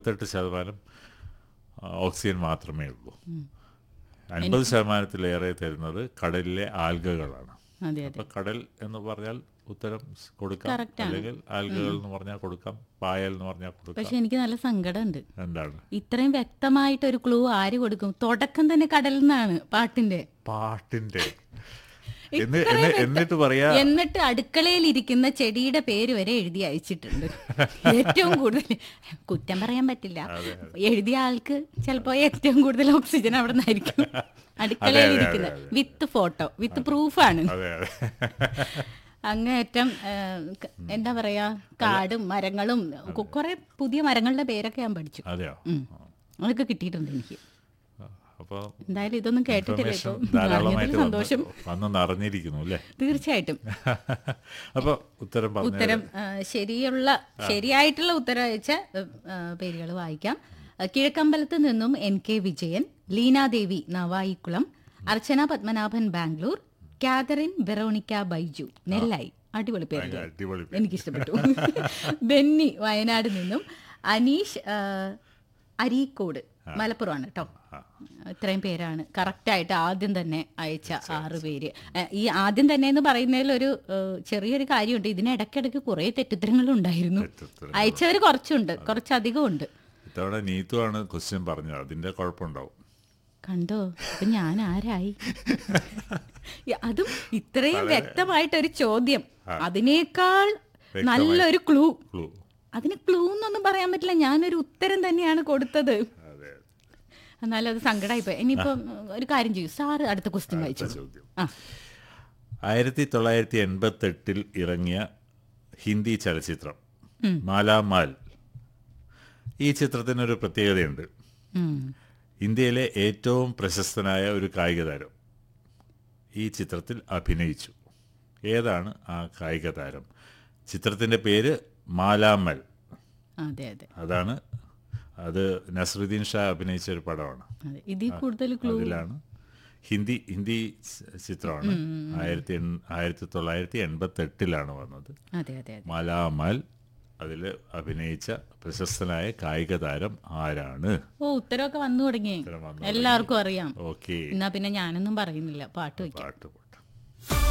എട്ട് ശതമാനം ആ, ഓക്സിജൻ മാത്രമേ ഉള്ളൂ അൻപത് ശതമാനത്തിലേറെ തരുന്നത് കടലിലെ ആൽഗകളാണ് അതെ അതെ അപ്പൊ കടൽ എന്ന് പറഞ്ഞാൽ ഉത്തരം സ് കൊടുക്കാം Correct ആണ്. അല്ലെങ്കിൽ ആൽഗകൾ എന്ന് പറഞ്ഞാൽ കൊടുക്കാം പായൽ എന്ന് പറഞ്ഞാൽ കൊടുക്കാം പക്ഷെ എനിക്ക് നല്ല സങ്കടമുണ്ട് എന്താണ് ഇത്രയും വ്യക്തമായിട്ട് ഒരു ക്ലൂ ആര് കൊടുക്കും തുടക്കം തന്നെ കടലിൽ നിന്നാണ് പാട്ടിന്റെ പാട്ടിന്റെ എന്ന് എന്ന് എന്നിട്ട് പറയാ എന്നിട്ട് അടുക്കളയിൽ ഇരിക്കുന്ന ചെടിയുടെ പേര് വരെ എഴുതി അയച്ചിട്ടുണ്ട് ഏറ്റവും കൂടുതൽ കുറ്റം പറയാൻ പറ്റില്ല എഴുതിയ ആൾക്ക് ചിലപ്പോ ഏറ്റവും കൂടുതൽ ഓക്സിജൻ അവിടെ നിന്നായിരിക്കും അടുക്കളയിൽ അതെ, ഇരിക്കുന്ന അതെ, വിത്ത് ഫോട്ടോ വിത്ത് പ്രൂഫാണ് അതെ അതെ അങ്ങേറ്റം ആ, ക- എന്താ പറയാ കാടും മരങ്ങളും കു- കുറെ പുതിയ മരങ്ങളുടെ പേരൊക്കെ ഞാൻ പഠിച്ചു അതെയോ ഉം. അതൊക്കെ കിട്ടിയിട്ടുണ്ട് എനിക്ക് അപ്പൊ എന്തായാലും ഇതൊന്നും കേട്ടിട്ടില്ല ഇൻഫർമേഷൻ ഇപ്പൊ ധാരാളമായിട്ട് അറിഞ്ഞതിൽ സന്തോഷം വന്ന് വന്ന് നിറഞ്ഞിരിക്കുന്നു അല്ലേ തീർച്ചയായിട്ടും അപ്പൊ ഉത്തരം പറഞ്ഞു ഉത്തരം ആ, ശരിയുള്ള ശരിയായിട്ടുള്ള ഉത്തരം അയച്ച പേരുകൾ വായിക്കാം ആ, കിഴക്കമ്പലത്ത് നിന്നും N K Vijayan Leenadevi Navaikulam Archana Padmanabhan Bangalore Catherine Veronica Baiju Nellayi അടിപൊളി പേര് അടിപൊളി എനിക്കിഷ്ടപ്പെട്ടു ബെന്നി വയനാട് നിന്നും അനീഷ് ആ, അരീക്കോട് മലപ്പുറമാണ് കേട്ടോ ഇത്രയും പേരാണ് കറക്റ്റായിട്ട് ആദ്യം തന്നെ അയച്ച ആറ് പേര് ആ, ഈ ആദ്യം തന്നെ എന്ന് പറയുന്നതിൽ ഒരു ആ, ചെറിയൊരു കാര്യമുണ്ട് ഇതിനിടയ്ക്കിടയ്ക്ക് കുറേ തെറ്റുത്തരങ്ങളും ഉണ്ടായിരുന്നു തെറ്റുത്തരങ്ങൾ. അയച്ചവർ കുറച്ചുണ്ട് കുറച്ചധികം ഉണ്ട് ഇത്തവണ നീത്തുവാണ് ക്വസ്റ്റ്യൻ പറഞ്ഞത് അതിന്റെ കുഴപ്പമുണ്ടാവും കണ്ടോ അപ്പൊ ഞാൻ ആരായി ഈ അതും ഇത്രയും വ്യക്തമായിട്ടൊരു ചോദ്യം അതിനേക്കാൾ നല്ലൊരു ക്ലൂ ക്ലൂ അതിന് ക്ലൂ എന്നൊന്നും പറയാൻ പറ്റില്ല ഞാനൊരു ഉത്തരം തന്നെയാണ് കൊടുത്തത് അതെ എന്നാലും അത് സങ്കടമായിപ്പോയി ഇനിയിപ്പം ഒരു കാര്യം ചെയ്യൂ സാറ് അടുത്ത ക്വസ്റ്റ്യൻ വായിച്ചു ചോദ്യം ആ ആയിരത്തി തൊള്ളായിരത്തി എൺപത്തി എട്ടിൽ ഇറങ്ങിയ ഹിന്ദി ചലച്ചിത്രം മാലാമാൽ ഈ ചിത്രത്തിനൊരു പ്രത്യേകതയുണ്ട് ഉം. ഇന്ത്യയിലെ ഏറ്റവും പ്രശസ്തനായ ഒരു കായിക താരം ഈ ചിത്രത്തിൽ അഭിനയിച്ചു ഏതാണ് ആ കായിക താരം ചിത്രത്തിൻ്റെ പേര് മാലാമൽ അതെ അതെ അതാണ് അത് നസറുദ്ദീൻ ഷാ അഭിനയിച്ച ഒരു പടമാണ് അതെ ഇതിൽ കൂടുതൽ ക്ലൂ അതിലാണ് ഹിന്ദി ഹിന്ദി ച- ചിത്രമാണ് ആയിരത്തി എൺ- ആയിരത്തി തൊള്ളായിരത്തി എൺപത്തി എട്ടിലാണ് വന്നത് അതെ അതെ അതെ മലാമൽ അതിൽ അഭിനയിച്ച പ്രശസ്തനായ കായിക താരം ആരാണ് ഓ ഉത്തരവൊക്കെ വന്നു തുടങ്ങി ഉത്തരം വന്നു എല്ലാവർക്കും അറിയാം ഓക്കെ എന്നാ പിന്നെ ഞാനൊന്നും പറയുന്നില്ല പാട്ട് വയ്ക്കാം പാട്ട്